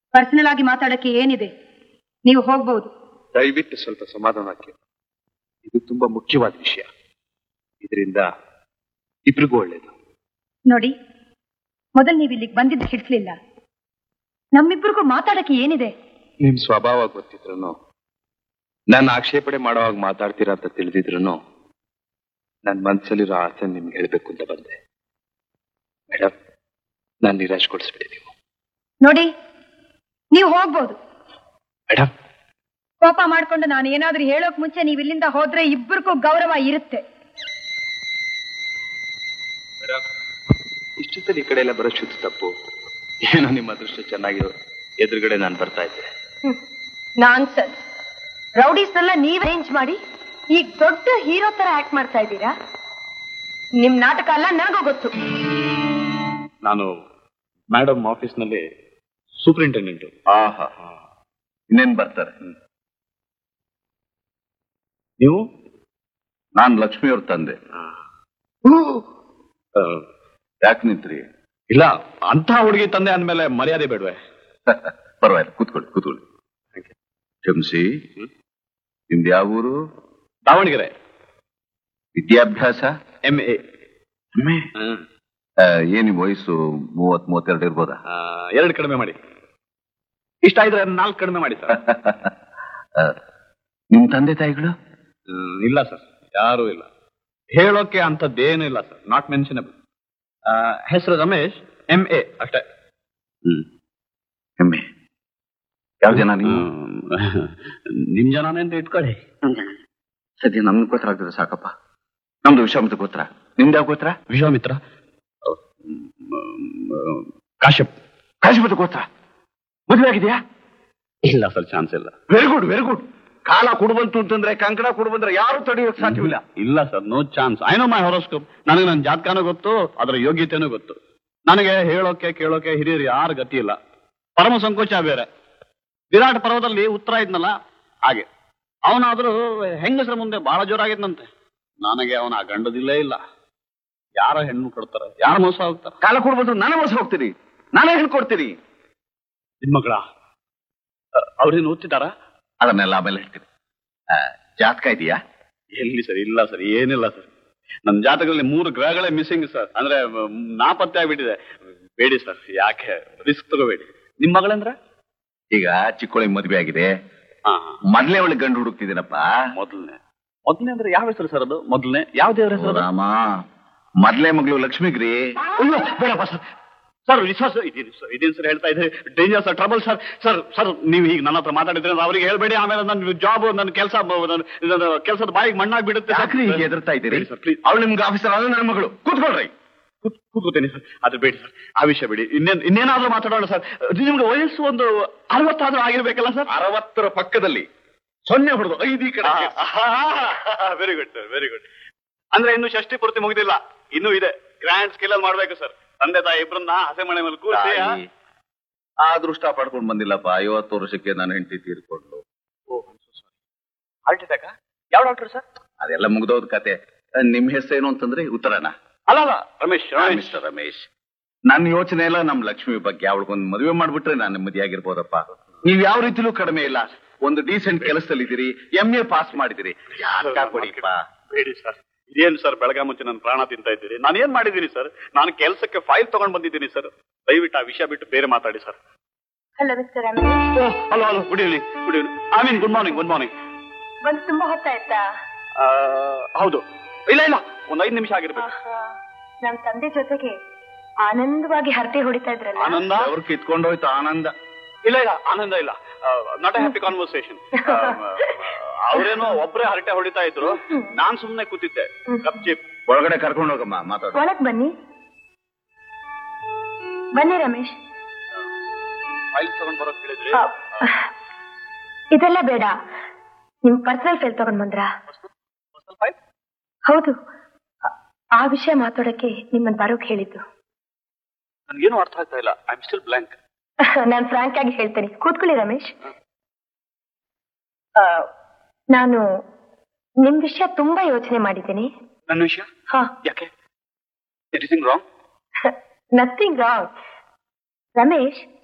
Personal ಆಗಿ ಮಾತಾಡಕ್ಕೆ ಏನಿದೆ ನೀವು ಹೋಗ್ಬಹುದು ದಯವಿಟ್ಟು ಸ್ವಲ್ಪ ಸಮಾಧಾನಕ್ಕೆ ಇದು ತುಂಬಾ ಮುಖ್ಯವಾದ ವಿಷಯ ಇದರಿಂದ ಇಬ್ರಿಗೂ ಒಳ್ಳೇದು ನೋಡಿ ಮೊದಲು ನೀವು ಇಲ್ಲಿಗೆ ಬಂದಿದ್ದು ಹಿಡ್ಸ್ಲಿಲ್ಲ ನಮ್ಮಿಬ್ರಿಗೂ ಮಾತಾಡಕ್ಕೆ ಏನಿದೆ ನಿಮ್ ಸ್ವಭಾವ ಗೊತ್ತಿದ್ರು ನಾನು ಆಕ್ಷೇಪಣೆ ಮಾಡುವಾಗ ಮಾತಾಡ್ತೀರಾ ಅಂತ ತಿಳಿದಿದ್ರು ನನ್ನ ಮನ್ಸಲ್ಲಿರೋ ಆಸೆ ನಿಮ್ಗೆ ಹೇಳ್ಬೇಕು ಅಂತ ಬಂದೆ ಮೇಡಮ್ ನಾನು ನಿರಾಶೆಗೊಳಿಸ್ಬೇಡಿ ನೀವು ನೋಡಿ ನೀವು ಹೋಗ್ಬೋದು ಮೇಡಮ್ ಕೋಪ ಮಾಡ್ಕೊಂಡು ನಾನು ಏನಾದ್ರೂ ಹೇಳೋಕ್ ಮುಂಚೆ ನೀವು ಇಲ್ಲಿಂದ ಹೋದ್ರೆ ಇಬ್ಬರಿಗೂ ಗೌರವ ಇರುತ್ತೆ ಮೇಡಮ್ ಇಷ್ಟೊತ್ತಲ್ಲಿ ಈ ಕಡೆ ಎಲ್ಲ ಬರೋ ಶುದ್ಧ ತಪ್ಪು ಏನೋ ನಿಮ್ಮ ಅದೃಷ್ಟ ಚೆನ್ನಾಗಿರೋ ಎದುರುಗಡೆ ನಾನು ಬರ್ತಾ ಇದ್ದೆ ನಾನ್ಸೆನ್ಸ್ ರೌಡೀಸ್ ಎಲ್ಲ ನೀವ್ ಅರೇಂಜ್ ಮಾಡಿ ಈಗ ದೊಡ್ಡ ಹೀರೋ ತರ ಆಕ್ಟ್ ಮಾಡ್ತಾ ಇದ್ದೀರಾ ನಿಮ್ ನಾಟಕ ಅಲ್ಲ ನನಗೂ ಗೊತ್ತು ನಾನು ಮೇಡಮ್ ಆಫೀಸ್ನಲ್ಲಿ ಸೂಪರಿಂಟೆಂಡೆಂಟ್ ಆಹಾ ಇನ್ನೇನ್ ಬರ್ತಾರೆ ನೀವು ನಾನ್ ಲಕ್ಷ್ಮಿಯವ್ರ ತಂದೆ ಆ, ಯಾಕೆ ನಿಂತ್ರಿ ಇಲ್ಲ ಅಂತ ಹುಡುಗಿ ತಂದೆ ಅಂದ್ಮೇಲೆ ಮರ್ಯಾದೆ ಬೇಡವೆ ಪರವಾಗಿಲ್ಲ ಕೂತ್ಕೊಳ್ಳಿ ಕೂತ್ಕೊಳ್ಳಿ ಕ್ಷಮಿಸಿ ನಿಮ್ದು ಯಾವ ಊರು ದಾವಣಗೆರೆ ವಿದ್ಯಾಭ್ಯಾಸ ಎಂ ಎ ಆ, ಏನ್ ನಿಮ್ ವಯಸ್ಸು ಮೂವತ್ ಮೂವತ್ತೆರಡು ಇರ್ಬೋದಾ ಎರಡು ಕಡಿಮೆ ಮಾಡಿ ಇಷ್ಟ ಇದ್ರೆ ನಾಲ್ಕು ಕಡಿಮೆ ಮಾಡಿ ಸರ್ ಆ, ನಿಮ್ ತಂದೆ ತಾಯಿಗಳು ಹ್ಮ್, ಇಲ್ಲ ಸರ್ ಯಾರೂ ಇಲ್ಲ ಹೇಳೋಕೆ ಅಂತದ್ದೇನೂ ಇಲ್ಲ ಸರ್ ನಾಟ್ ಮೆನ್ಷನಬಲ್ ಹೆಸರು ರಮೇಶ್ ಎಂ ಎ ಅಷ್ಟೇ ಹ್ಮ್ ಹೆಮ್ಮೆ ಯಾವ ಜನ ನೀವು ಹ್ಮ್. ನಿಮ್ ಜನನೇ ಅಂತ ಇಟ್ಕೊಳ್ಳಿ ಸದ್ಯ ನಮ್ಗೆ ಗೋತ್ರ ಆಗ್ತದೆ ಸಾಕಪ್ಪ ನಮ್ದು ವಿಷಾಮದ ಗೋತ್ರ ನಿಮ್ದು ಯಾವ ಗೋತ್ರ ವಿಶ್ವಾಮಿತ್ರ ಕಾಶ್ಯಪ್ ಕಾಶಿಪದ ಗೋತ್ರ ಮದುವೆ ಆಗಿದೆಯಾ ಇಲ್ಲ ಸರ್ ಚಾನ್ಸ್ ಇಲ್ಲ ವೆರಿ ಗುಡ್ ವೆರಿ ಗುಡ್ ಕಾಲ ಕುಡ್ಬಂತು ಅಂತಂದ್ರೆ ಕಂಕಣ ಕುಡ್ಬಂದ್ರೆ ಯಾರು ತಡೆಯೋಕ್ ಸಾಧ್ಯವಿಲ್ಲ ಇಲ್ಲ sir no chance I know my horoscope ನನಗೆ ನನ್ನ ಜಾತಕನೂ ಗೊತ್ತು ಅದರ ಯೋಗ್ಯತೆನೂ ಗೊತ್ತು ನನಗೆ ಹೇಳೋಕೆ ಕೇಳೋಕೆ ಹಿರಿಯರು ಯಾರು ಗತಿ ಇಲ್ಲ ಪರಮ ಸಂಕೋಚ ಬೇರೆ ವಿರಾಟ್ ಪರ್ವದಲ್ಲಿ ಉತ್ತರ ಇದ್ನಲ್ಲ ಹಾಗೆ ಅವನಾದ್ರೂ ಹೆಂಗಸರ ಮುಂದೆ ಬಹಳ ಜೋರಾಗಿದ್ನಂತೆ ನನಗೆ ಅವನ ಗಂಡದಿಲ್ಲೇ ಇಲ್ಲ ಯಾರ ಹೆಣ್ಣು ಕೊಡ್ತಾರೆ ಯಾರು ಮೋಸ ಹೋಗ್ತಾರೆ ಕಾಲ ಕುಡ್ಬಂತು ನಾನೇ ಮೋಸ ಹೋಗ್ತೀನಿ ನಾನೇ ಹೇಳ್ಕೊಡ್ತೀನಿ ನಿಮ್ ಮಗಳ ಅವ್ರೇನು ಓದ್ತಿದ್ದಾರಾ ಅದನ್ನೆಲ್ಲ ಆಮೇಲೆ ಹೇಳ್ತೀನಿ ಆ, ಜಾತಕ ಇದೆಯಾ ಎಲ್ಲಿ ಸರ್ ಇಲ್ಲ ಸರ್ ಏನಿಲ್ಲ ಸರ್ ನನ್ನ ಜಾತಕದಲ್ಲಿ ಮೂರು ಗ್ರಹಗಳೇ ಮಿಸ್ಸಿಂಗ್ ಸರ್ ಅಂದ್ರೆ ಮ್, ನಾಪತ್ತೆ ಆಗ್ಬಿಟ್ಟಿದೆ ಬೇಡಿ ಸರ್ ಯಾಕೆ ರಿಸ್ಕ್ ತಗೋಬೇಡಿ ನಿಮ್ ಮಗಳಂದ್ರೆ ಈಗ ಚಿಕ್ಕೋಳಿ ಮದುವೆ ಆಗಿದೆ ಹಾ ಮೊದ್ಲೇ ಒಳ್ಳೆ ಗಂಡು ಹುಡುಕ್ತಿದ್ದೀನಪ್ಪ ಮೊದಲನೇ ಮೊದಲನೇ ಅಂದ್ರೆ ಯಾವ ಹೆಸರು ಸರ್ ಅದು ಮೊದಲನೇ ಯಾವ ದೇವರ ಹೆಸರು ಅದು? ರಾಮ ಮೊದ್ಲೇ ಮಗಳು ಲಕ್ಷ್ಮಿಗ್ರಿ ಅಯ್ಯೋ ಬೇಡಪ್ಪ ಸರ್ ಸರ್ ವಿಶ್ವಾಸ ಇದ್ದೀನಿ ಸರ್ ಇದೇನು ಸರ್ ಹೇಳ್ತಾ ಇದ್ದೀರಿ danger sir trouble sir sir sir ನೀವು ಈಗ ನನ್ನ ಹತ್ರ ಮಾತಾಡಿದ್ರೆ ಅವರಿಗೆ ಹೇಳ್ಬೇಡಿ ಆಮೇಲೆ ನನ್ನ ಜಾಬ್ ನನ್ನ ಕೆಲಸ ನನ್ನ ಕೆಲಸದ ಬಾಯಿಗೆ ಮಣ್ಣಾಗಿ ಬಿಡುತ್ತೆ ಯಾಕ್ರಿ ಹೀಗೆ ಎದುರ್ತಾ ಇದ್ದೀರಿ ಬೇಡಿ ಸರ್ ಪ್ಲೀಸ್ ಅವಳು ನಿಮ್ಗೆ ಆಫೀಸರ್ ಆದ್ರೆ ನನ್ನ ಮಗಳು ಕೂತ್ಕೊಳ್ರಿ ಕೂತ್- ಕೂತ್ಕೋತೀನಿ ಸರ್ ಅದು ಬೇಡಿ ಸರ್ ಆ ವಿಷಯ ಬೇಡಿ ಇನ್ನೇನ್ ಇನ್ನೇನಾದ್ರೂ ಮಾತಾಡೋಣ ಸರ್ ನಿಮ್ಗೆ ವಯಸ್ಸು ಒಂದು ಅರವತ್ತಾದ್ರೂ ಆಗಿರ್ಬೇಕಲ್ಲ ಸರ್ ಅರವತ್ತರ ಪಕ್ಕದಲ್ಲಿ ಸೊನ್ನೆ ಹೊಡೆದು ಐದು ಈ ಕಡೆ very good sir very good ಅಂದ್ರೆ ಇನ್ನು ಷಷ್ಠಿ ಪೂರ್ತಿ ಮುಗಿದಿಲ್ಲ ಇನ್ನೂ ಇದೆ ಗ್ರ್ಯಾಂಡ್ ಸ್ಕೇಲ್ ಅಲ್ಲಿ ಮಾಡ್ಬೇಕು ಸರ್ ತಂದೆ ತಾಯಿ ಇಬ್ಬರನ್ನ ಹಸೆ ಮನೆ ಮೇಲೆ ಕೂರಿಸಿ ತಾಯಿ, ಆ ಅದೃಷ್ಟ ಪಡ್ಕೊಂಡು ಬಂದಿಲ್ಲಪ್ಪ ಐವತ್ತು ವರ್ಷಕ್ಕೆ ನನ್ನ ಹೆಂಡತಿ ತೀರ್ಕೊಂಡು ಹಾರ್ಟ್ ಅಟ್ಯಾಕ್ ಯಾವ ಡಾಕ್ಟರ್ ಸರ್ ಅದೆಲ್ಲ ಮುಗ್ದೋದ್ ಕತೆ ನಿಮ್ ಹೆಸರೇನು ಅಂತಂದ್ರೆ ಉತ್ತರನ ಅಲ್ಲ ಅಲ್ಲ ರಮೇಶ್ ರಮೇಶ್ ಮಿಸ್ಟರ್ ರಮೇಶ್ ನನ್ನ ಯೋಚನೆ ಎಲ್ಲ ನಮ್ ಲಕ್ಷ್ಮಿ ಬಗ್ಗೆ ಅವಳಿಗೊಂದು ಮದುವೆ ಮಾಡ್ಬಿಟ್ರೆ ನಾನು ನೆಮ್ಮದಿಯಾಗಿರ್ಬೋದಪ್ಪ ನೀವ್ ಯಾವ ರೀತಿಲೂ ಕಡಿಮೆ ಇಲ್ಲ ಒಂದು ಡೀಸೆಂಟ್ ಕೆಲಸದಲ್ಲಿ ಇದ್ದೀರಿ ಎಂ ಎ ಪಾಸ್ ಮಾಡಿದಿರಿ ಕೊಡಿಪ್ಪ ಬೇಡಿ ಸರ್ ಇದೇನು ಸರ್ ಬೆಳಗ್ಗೆ ಮುಂಚೆ ನನ್ನ ಪ್ರಾಣ ತಿಂತಾ ಇದ್ದೀರಿ ನಾನು ಏನ್ ಮಾಡಿದ್ದೀನಿ ಸರ್ ನಾನು ಕೆಲಸಕ್ಕೆ ಫೈಲ್ ತಗೊಂಡ್ ಬಂದಿದ್ದೀನಿ ಸರ್ ದಯವಿಟ್ಟು ಆ ವಿಷಯ ಬಿಟ್ಟು ಬೇರೆ ಮಾತಾಡಿ sir hello mister Ramesh hello hello good evening good evening I mean good morning good morning ಬಂದು ತುಂಬಾ ಹೊತ್ತಾಯ್ತಾ ಹೌದು ಇಲ್ಲ ಇಲ್ಲ ಒಂದ್ ಐದು ನಿಮಿಷ ಆಗಿರ್ಬೇಕು ನಮ್ ತಂದೆ ಜೊತೆಗೆ ಆನಂದವಾಗಿ ಹರಟೆ ಹೊಡಿತಾ ಇದ್ರಲ್ಲ ಆನಂದ ಅವ್ರು ಕಿತ್ಕೊಂಡೋಯ್ತು ಆನಂದ ಇಲ್ಲ ಇಲ್ಲ ಆನಂದ ಇಲ್ಲ ನಾಟ್ ಎ ಹ್ಯಾಪಿ ಕಾನ್ವರ್ಸೇಷನ್ ಅವರೇನೋ ಒಬ್ರೇ ಹರಟೆ ಹೊಡಿತಾ ಇದ್ರು ನಾನ್ ಸುಮ್ನೆ ಕೂತಿದ್ದೆ ಗಪ್ ಚಿಪ್ ಒಳಗಡೆ ಕರ್ಕೊಂಡು ಹೋಗಮ್ಮ ಮಾತಾಡ ಒಳಗ್ ಬನ್ನಿ ಬನ್ನಿ ರಮೇಶ್ ಫೈಲ್ ತಗೊಂಡ್ ಬರೋಕ್ ಹೇಳಿದ್ರಿ ಆ, ಇದೆಲ್ಲ ಬೇಡ ನಿಮ್ ಪರ್ಸನಲ್ ಫೈಲ್ ತಗೊಂಡ್ ಬಂದ್ರಾ ಫೈಲ್ ಹೌದು ಆ- ಆ ವಿಷಯ ಮಾತಾಡಕ್ಕೆ ನಿಮ್ಮನ್ ಬರೋಕ್ ಹೇಳಿದ್ದು ನನ್ಗೇನು ಅರ್ಥ ಆಗ್ತಾ ಇಲ್ಲ ಐ ಆಮ್ ಸ್ಟಿಲ್ ಬ್ಲಾಂಕ್ ನಾನು ಫ್ರಾಂಕ್ ಆಗಿ ಹೇಳ್ತೇನೆ ಕೂತ್ಕೊಳ್ಳಿ ರಮೇಶ್ ಆ, ನಾನು ನಿಮ್ ವಿಷಯ ತುಂಬಾ ಯೋಚನೆ ಮಾಡಿದ್ದೀನಿ ನನ್ನ ವಿಷಯ ಹಾ ಯಾಕೆ anything wrong nothing wrong Ramesh